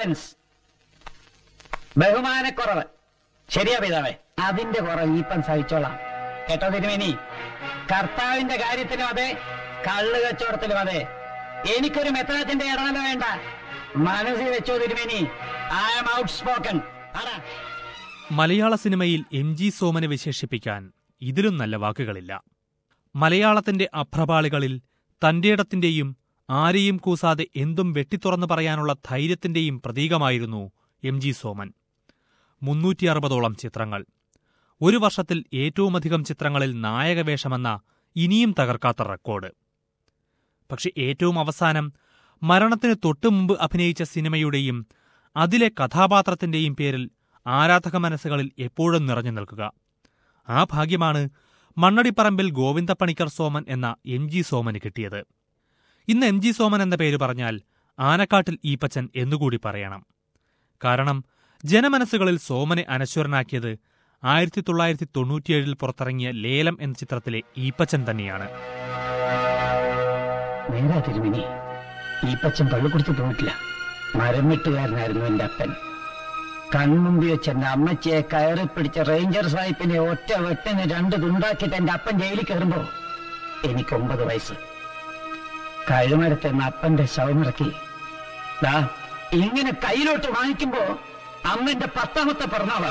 ഇംപൊട്ടൻസ് ബഹുമാനക്കുറവ് ശരിയാ പിതാവേ അതിന്റെ കുറവ് ഈപ്പം സഹിച്ചോളാം കേട്ടോ തിരുമേനി കർത്താവിന്റെ കാര്യത്തിലും അതെ കള്ള് കച്ചവടത്തിലും അതെ എനിക്കൊരു മെത്രാത്തിന്റെ ഇടനല വേണ്ട മനസ്സിൽ വെച്ചോ തിരുമേനി ഐ എം ഔട്ട് സ്പോക്കൺ ആടാ മലയാള സിനിമയിൽ എം ജി സോമനെ വിശേഷിപ്പിക്കാൻ ഇതിലും നല്ല വാക്കുകളില്ല മലയാളത്തിന്റെ അഭ്രപാളികളിൽ തന്റേടത്തിന്റെയും ആരെയും കൂസാതെ എന്തും വെട്ടിത്തുറന്നു പറയാനുള്ള ധൈര്യത്തിന്റെയും പ്രതീകമായിരുന്നു എം ജി സോമൻ മുന്നൂറ്റി അറുപതോളം ചിത്രങ്ങൾ ഒരു വർഷത്തിൽ ഏറ്റവുമധികം ചിത്രങ്ങളിൽ നായകവേഷമെന്ന ഇനിയും തകർക്കാത്ത റെക്കോർഡ് പക്ഷെ ഏറ്റവും അവസാനം മരണത്തിന് തൊട്ടുമുമ്പ് അഭിനയിച്ച സിനിമയുടെയും അതിലെ കഥാപാത്രത്തിന്റെയും പേരിൽ ആരാധക മനസ്സുകളിൽ എപ്പോഴും നിറഞ്ഞു നിൽക്കുക ആ ഭാഗ്യമാണ് മണ്ണടിപ്പറമ്പിൽ ഗോവിന്ദപ്പണിക്കർ സോമൻ എന്ന എം ജി സോമന് കിട്ടിയത് ഇന്ന് എം ജി സോമൻ എന്ന പേര് പറഞ്ഞാൽ ആനക്കാട്ടിൽ ഈപ്പച്ചൻ എന്നുകൂടി പറയണം കാരണം ജനമനസ്സുകളിൽ സോമനെ അനശ്വരനാക്കിയത് ആയിരത്തി തൊള്ളായിരത്തി തൊണ്ണൂറ്റിയേഴിൽ പുറത്തിറങ്ങിയ ലേലം എന്ന ചിത്രത്തിലെ ഈപ്പച്ചൻ തന്നെയാണ് നേരാ തിരുമിനി ഈ പച്ചൻ പള്ളു കൊടുത്തു പോയിട്ടില്ല മരം വെട്ടുകാരനായിരുന്നു എന്റെ അപ്പൻ കൺമുമ്പി വെച്ച് എന്റെ അമ്മച്ചിയെ കയറി പിടിച്ച റേഞ്ചർ സാഹിബിനെ ഒറ്റ വെട്ടിന് രണ്ട് തുണ്ടാക്കിയിട്ട് എന്റെ അപ്പൻ ജയിലിൽ കയറുമ്പോ എനിക്ക് ഒമ്പത് വയസ്സ് കഴുമരത്തെന്ന് അപ്പന്റെ ശവമിറക്കി ദാ ഇങ്ങനെ കയ്യിലോട്ട് വാങ്ങിക്കുമ്പോ അമ്മന്റെ പത്താമത്തെ പിറന്നാളാ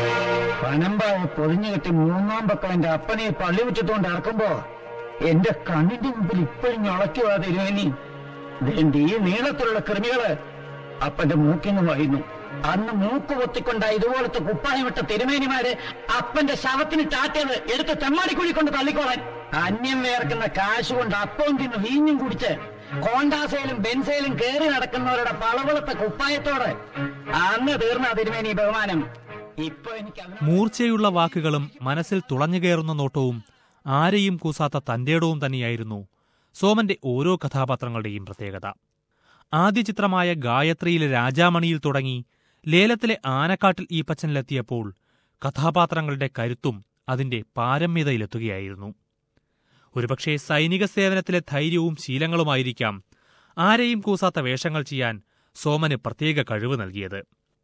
പനമ്പായ പൊതിഞ്ഞു കെട്ടി മൂന്നാം പക്കം എന്റെ അപ്പനെ പള്ളി വിട്ടിട്ടുകൊണ്ട് ഇറക്കുമ്പോ എന്റെ കണ്ണിന്റെ മുമ്പിൽ ഇപ്പോഴും ഞൊളയ്ക്കുവാ തിരുവേനി വേണ്ട ഈ നീളത്തിലുള്ള കൃമികള് അപ്പന്റെ മൂക്കിന്ന് വായുന്നു അന്ന് മൂക്ക് പൊത്തിക്കൊണ്ട ഇതുപോലത്തെ കുപ്പായമിട്ട തിരുമേനിമാര് അപ്പന്റെ ശവത്തിന് ചാട്ടിയത് എടുത്ത് തെമ്മാടിക്കുഴി കൊണ്ട് തള്ളിക്കോളാൻ അന്യം വേർക്കുന്ന കാശ് കൊണ്ട് അപ്പവും തിന്ന് വീഞ്ഞും കുടിച്ച് കോണ്ടാസയിലും ബെൻസയിലും കേറി നടക്കുന്നവരുടെ പളവളത്തെ കുപ്പായത്തോട് അന്ന് തീർന്ന തിരുമേനി ബഹുമാനം ഇപ്പൊ എനിക്ക് അതിന് മൂർച്ചയുള്ള വാക്കുകളും മനസ്സിൽ തുളഞ്ഞുകയറുന്ന നോട്ടവും ആരെയും കൂസാത്ത തന്റേടവും തന്നെയായിരുന്നു സോമന്റെ ഓരോ കഥാപാത്രങ്ങളുടെയും പ്രത്യേകത ആദ്യ ചിത്രമായ ഗായത്രിയിലെ രാജാമണിയിൽ തുടങ്ങി ലേലത്തിലെ ആനക്കാട്ടിൽ ഈ പച്ചനിലെത്തിയപ്പോൾ കഥാപാത്രങ്ങളുടെ കരുത്തും അതിന്റെ പാരമ്യതയിലെത്തുകയായിരുന്നു ഒരുപക്ഷെ സൈനിക സേവനത്തിലെ ധൈര്യവും ശീലങ്ങളുമായിരിക്കാം ആരെയും കൂസാത്ത വേഷങ്ങൾ ചെയ്യാൻ സോമന് പ്രത്യേക കഴിവ് നൽകിയത്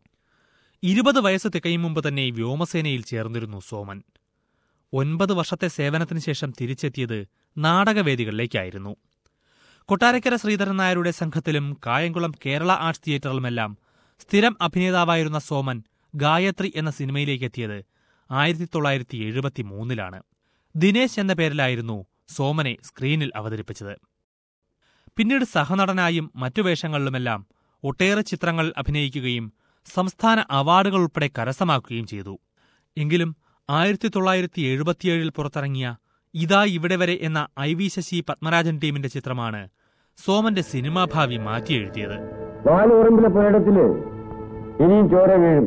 ഇരുപത് വയസ്സ് തികയും മുമ്പ് തന്നെ വ്യോമസേനയിൽ ചേർന്നിരുന്നു സോമൻ ഒൻപത് വർഷത്തെ സേവനത്തിന് ശേഷം തിരിച്ചെത്തിയത് നാടകവേദികളിലേക്കായിരുന്നു കൊട്ടാരക്കര ശ്രീധരൻ നായരുടെ സംഘത്തിലും കായംകുളം കേരള ആർട്സ് തിയേറ്ററിലുമെല്ലാം സ്ഥിരം അഭിനേതാവായിരുന്ന സോമൻ ഗായത്രി എന്ന സിനിമയിലേക്ക് എത്തിയത് ആയിരത്തി തൊള്ളായിരത്തി എഴുപത്തി മൂന്നിലാണ് ദിനേശ് എന്ന പേരിലായിരുന്നു സോമനെ സ്ക്രീനിൽ അവതരിപ്പിച്ചത് പിന്നീട് സഹനടനായും മറ്റു വേഷങ്ങളിലുമെല്ലാം ഒട്ടേറെ ചിത്രങ്ങൾ അഭിനയിക്കുകയും സംസ്ഥാന അവാർഡുകൾ ഉൾപ്പെടെ കരസ്ഥമാക്കുകയും ചെയ്തു എങ്കിലും ആയിരത്തി തൊള്ളായിരത്തി എഴുപത്തിയേഴിൽ പുറത്തിറങ്ങിയ ഇതാ ഇവിടെ വരെ എന്ന ഐ വി ശശി പത്മരാജൻ ടീമിന്റെ ചിത്രമാണ് സോമന്റെ സിനിമാഭാവി മാറ്റിയെഴുതിയത് വാലുറമ്പിലെ പുരയിടത്തില് ഇനിയും ചോര വീഴും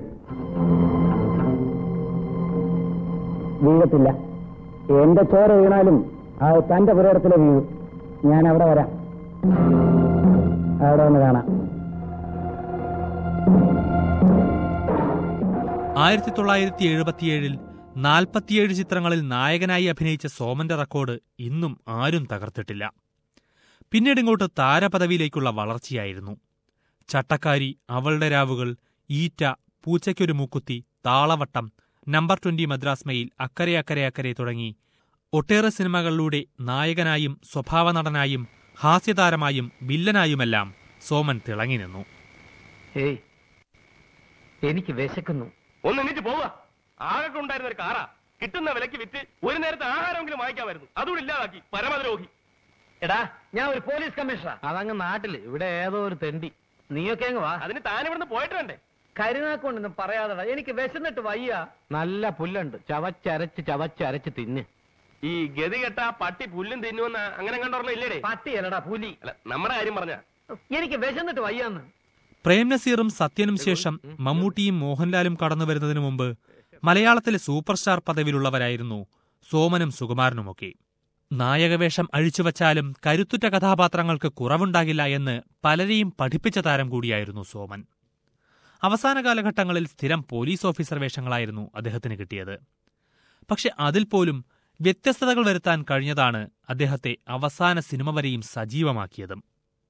വീഴത്തില്ല എന്റെ ചോര വീണാലും ആ തന്റെ പുരയിടത്തിലെ വീഴും ഞാൻ അവിടെ വരാം അവിടെ ഒന്ന് കാണാം ആയിരത്തി തൊള്ളായിരത്തി എഴുപത്തിയേഴിൽ നാൽപ്പത്തിയേഴ് ചിത്രങ്ങളിൽ നായകനായി അഭിനയിച്ച സോമന്റെ റെക്കോർഡ് ഇന്നും ആരും തകർത്തിട്ടില്ല പിന്നീടിങ്ങോട്ട് താരപദവിയിലേക്കുള്ള വളർച്ചയായിരുന്നു ചട്ടക്കാരി അവളുടെ രാവുകൾ ഈറ്റ പൂച്ചയ്ക്കൊരു മൂക്കുത്തി Thalavattam number twenty Madras mail Akkare Akkare അക്കരെ തുടങ്ങി ഒട്ടേറെ സിനിമകളിലൂടെ നായകനായും സ്വഭാവ നടനായും ഹാസ്യതാരമായും വില്ലനായുമെല്ലാം സോമൻ തിളങ്ങി നിന്നു ഏയ് എനിക്ക് വിശക്കുന്നു ഒന്ന് എണീറ്റ് പോവുക ആകെ ഉണ്ടായിരുന്ന ഒരു കാറാ കിട്ടുന്ന വിലക്ക് വിറ്റ് ഒരു നേരത്തെ ആഹാരമെങ്കിലും വാങ്ങിക്കാമായിരുന്നു അതുകൂടി ഇല്ലാതാക്കി പരമദ്രോഹി എടാ ഞാൻ ഒരു പോലീസ് കമ്മീഷണറാ അതങ്ങ് നാട്ടില് ഇവിടെ ഏതോ ഒരു തെണ്ടി നീയൊക്കെ അങ്ങ് വാ അതിന് താൻ ഇവിടുന്ന് പോയിട്ട് വേണ്ടേ കരുനാക്കൊണ്ടൊന്നും പറയാതെടാ എനിക്ക് വിശന്നിട്ട് വയ്യ നല്ല പുല്ലുണ്ട് ചവച്ചരച്ച് ചവച്ചരച്ച് തിന്ന് ഈ ഗതി കെട്ട പട്ടി പുല്ലും തിന്നുവെന്ന് അങ്ങനെ കണ്ടോർമ്മ ഇല്ലേടേ പട്ടിയല്ലടാ പുലി അല്ല നമ്മുടെ കാര്യം പറഞ്ഞ എനിക്ക് വിശന്നിട്ട് വയ്യാന്ന് പ്രേം നസീറും സത്യനും ശേഷം മമ്മൂട്ടിയും മോഹൻലാലും കടന്നു വരുന്നതിനു മുമ്പ് മലയാളത്തിലെ സൂപ്പർ സ്റ്റാർ പദവിയിലുള്ളവരായിരുന്നു സോമനും സുകുമാരനുമൊക്കെ നായകവേഷം അഴിച്ചുവച്ചാലും കരുത്തുറ്റ കഥാപാത്രങ്ങൾക്ക് കുറവുണ്ടാകില്ല എന്ന് പലരെയും പഠിപ്പിച്ച താരം കൂടിയായിരുന്നു സോമൻ അവസാന കാലഘട്ടങ്ങളിൽ സ്ഥിരം പോലീസ് ഓഫീസർ വേഷങ്ങളായിരുന്നു അദ്ദേഹത്തിന് കിട്ടിയത് പക്ഷെ അതിൽ പോലും വ്യത്യസ്തതകൾ വരുത്താൻ കഴിഞ്ഞതാണ് അദ്ദേഹത്തെ അവസാന സിനിമ വരെയും സജീവമാക്കിയതും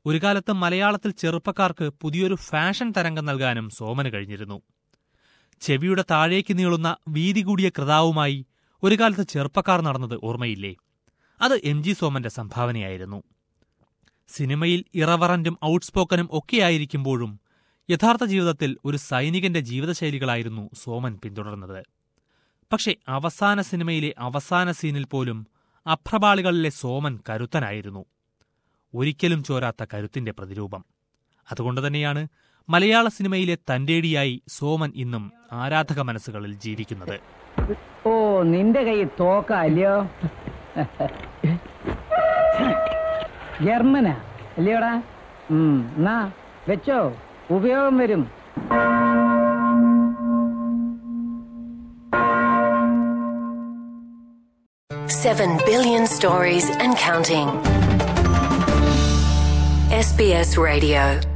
ഒരു കാലത്ത് മലയാളത്തിൽ ചെറുപ്പക്കാർക്ക് പുതിയൊരു ഫാഷൻ തരംഗം നൽകാനും സോമന് കഴിഞ്ഞിരുന്നു ചെവിയുടെ താഴേക്ക് നീളുന്ന വീതി കൂടിയ കൃതാവുമായി ഒരു കാലത്ത് ചെറുപ്പക്കാർ നടന്നത് ഓർമ്മയില്ലേ അത് എം ജി സോമന്റെ സംഭാവനയായിരുന്നു സിനിമയിൽ ഇറവറന്റും ഔട്ട്സ്പോക്കനും ഒക്കെയായിരിക്കുമ്പോഴും യഥാർത്ഥ ജീവിതത്തിൽ ഒരു സൈനികന്റെ ജീവിതശൈലികളായിരുന്നു സോമൻ പിന്തുടർന്നത് പക്ഷേ അവസാന സിനിമയിലെ അവസാന സീനിൽ പോലും അപ്രപാളികളിലെ സോമൻ കരുത്തനായിരുന്നു ഒരിക്കലും ചോരാത്ത കരുത്തിന്റെ പ്രതിരൂപം അതുകൊണ്ട് തന്നെയാണ് മലയാള സിനിമയിലെ തന്റേടിയായി സോമൻ ഇന്നും ആരാധക മനസ്സുകളിൽ ജീവിക്കുന്നത് ഓ നിന്റെ കൈ തോക്ക അല്ലയോ ജർമ്മനാ അല്ലയോടാ ഉം എന്നാ വെച്ചോ ഉപയോഗം വരും Seven billion stories and counting. SBS Radio.